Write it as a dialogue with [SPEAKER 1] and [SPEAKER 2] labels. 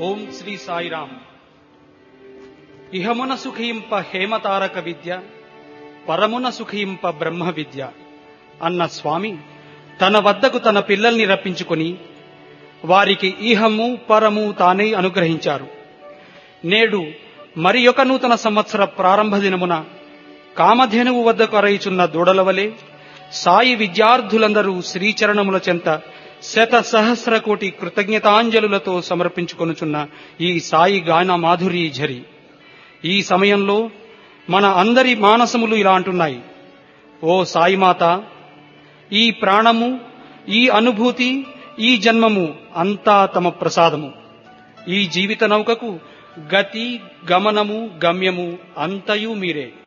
[SPEAKER 1] ఓం శ్రీ సాయిరామ్ ఇహమున సుఖింప హేమతారక విద్య పరమున సుఖింప బ్రహ్మ విద్య అన్న స్వామి తన వద్దకు తన పిల్లల్ని రప్పించుకొని వారికి ఇహము పరము తానే అనుగ్రహించారు నేడు మరి ఒక నూతన సంవత్సర ప్రారంభ దినమున కామధేనువు వద్దకు అరయిచున్న దూడల వలె సాయి విద్యార్థులందరూ శ్రీచరణముల చెంత శత సహస్ర కోటి కృతజ్ఞతాంజలులతో సమర్పించుకొనుచున్న ఈ సాయి గాన మాధురి ఝరి ఈ సమయంలో మన అందరి మానసములు ఇలా అంటున్నాయి ఓ సాయిమాత ఈ ప్రాణము ఈ అనుభూతి ఈ జన్మము అంతా తమ ప్రసాదము ఈ జీవిత నౌకకు గతి గమనము గమ్యము అంతయు మీరే